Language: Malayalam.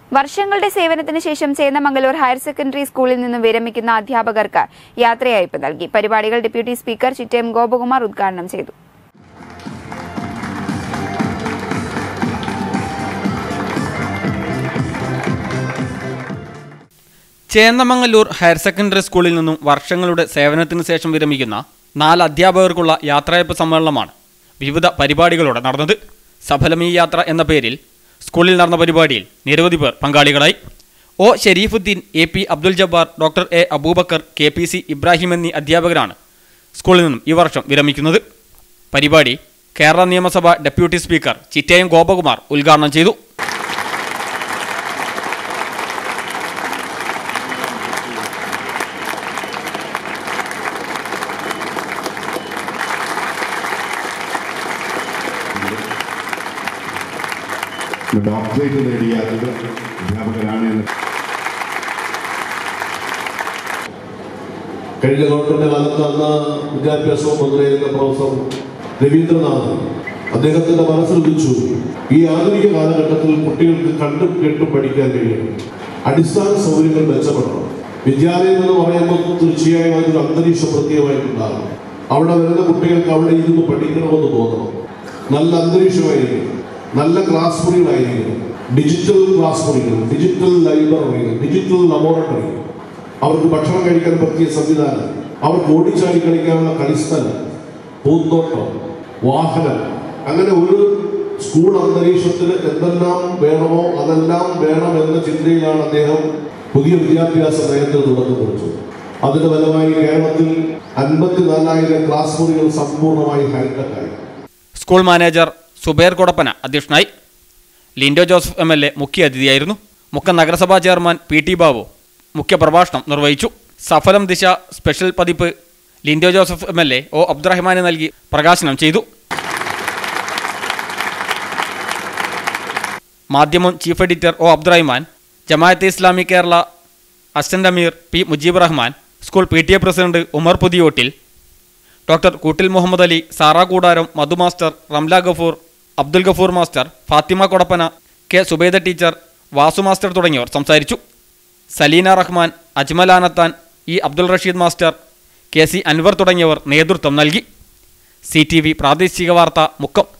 വർഷങ്ങളുടെ സേവനത്തിന് ശേഷം ചേന്നമംഗലൂർ ഹയർ സെക്കൻഡറി സ്കൂളിൽ നിന്ന് വിരമിക്കുന്ന അധ്യാപകർക്ക് യാത്രയയപ്പ് നൽകി പരിപാടികൾ ഡെപ്യൂട്ടി സ്പീക്കർ ചിറ്റയം ഗോപകുമാർ ഉദ്ഘാടനം ചെയ്തു ചേന്നമംഗല്ലൂർ ഹയർ സെക്കൻഡറി സ്കൂളിൽ നിന്നും വർഷങ്ങളുടെ സേവനത്തിന് ശേഷം വിരമിക്കുന്ന നാല് അധ്യാപകർക്കുള്ള യാത്രയപ്പ് സമ്മേളനമാണ് വിവിധ പരിപാടികളോടെ നടന്നത് സഫലമീ യാത്ര എന്ന പേരിൽ സ്കൂളിൽ നടന്ന പരിപാടിയിൽ നിരവധി പേർ പങ്കാളികളായി O Sherifuddin A P Abdul Jabbar doctor A Aboobacker K P C Ibrahim എന്നീ അധ്യാപകരാണ് സ്കൂളിൽ നിന്നും ഈ വർഷം വിരമിക്കുന്നത് പരിപാടി കേരള നിയമസഭ ഡെപ്യൂട്ടി സ്പീക്കർ ചിറ്റയം ഗോപകുമാർ ഉദ്ഘാടനം ചെയ്തു ഡോക്ടറേറ്റ് നേടിയ ഒരു അധ്യാപകരാണ് എന്ന് കഴിഞ്ഞ ഗവൺമെന്റ് കാലത്ത് അന്ന് വിദ്യാഭ്യാസ മന്ത്രിയായിരുന്ന പ്രൊഫസർ രവീന്ദ്രനാഥ് അദ്ദേഹത്തിന്റെ മനസ്സിലുദിച്ചു ഈ ആധുനിക കാലഘട്ടത്തിൽ കുട്ടികൾക്ക് കണ്ടും കേട്ടും പഠിക്കാൻ കഴിയണം അടിസ്ഥാന സൗകര്യങ്ങൾ മെച്ചപ്പെടണം വിദ്യാലയം എന്ന് പറയുമ്പോൾ തീർച്ചയായും അതിനൊരു അന്തരീക്ഷം പ്രത്യേകമായിട്ടുണ്ടാകും അവിടെ വരുന്ന കുട്ടികൾക്ക് അവിടെ ഇരുന്ന് പഠിക്കണമെന്ന് തോന്നണം നല്ല അന്തരീക്ഷമായിരിക്കും നല്ല ക്ലാസ് മുറികളായിരിക്കും ഡിജിറ്റൽ ക്ലാസ് മുറികൾ ഡിജിറ്റൽ ലൈബ്രറികൾ ഡിജിറ്റൽ ലബോറട്ടറി അവർക്ക് ഭക്ഷണം കഴിക്കാൻ പറ്റിയ സംവിധാനം അവർക്ക് ഓടിച്ചാടി കളിക്കാനുള്ള കളിസ്ഥലം പൂന്തോട്ടം വാഹനം അങ്ങനെ ഒരു സ്കൂൾ അന്തരീക്ഷത്തിന് എന്തെല്ലാം വേണമോ അതെല്ലാം വേണം എന്ന ചിന്തയിലാണ് അദ്ദേഹം പുതിയ വിദ്യാഭ്യാസ നയത്തിന് തുടക്കം കുറിച്ചത് അതിന്റെ ഫലമായി കേരളത്തിൽ അൻപത്തിനാലായിരം ക്ലാസ് മുറികൾ സമ്പൂർണ്ണമായി ഹൈടെക്കായി സ്കൂൾ മാനേജർ സുബൈർ കൊടപ്പന അധ്യക്ഷനായി Lindo Joseph M L A മുഖ്യ അതിഥിയായിരുന്നു മുക്കം നഗരസഭാ ചെയർമാൻ പി ടി ബാബു മുഖ്യപ്രഭാഷണം നിർവഹിച്ചു സഫലം ദിശ സ്പെഷ്യൽ പതിപ്പ് Lindo Joseph M L A O അബ്ദുറഹ്മാന് നൽകി പ്രകാശനം ചെയ്തു Madhyamam chief editor O Abdurahman Jamaate Islami Kerala assistant Ameer P Mujeeb Rahman school P T A president Umar Puthiyottil doctor Koottil Muhammad Ali Sara Koodaram Madhu master Ramla Gafoor Abdul Gafoor master Fathima Kodappana K Subaida teacher Vasu master തുടങ്ങിയവർ സംസാരിച്ചു Salina Rahman Ajmal Anathan E Abdul Rasheed master K C Anwar തുടങ്ങിയവർ നേതൃത്വം നൽകി സി ടി വി പ്രാദേശിക വാർത്ത മുക്കം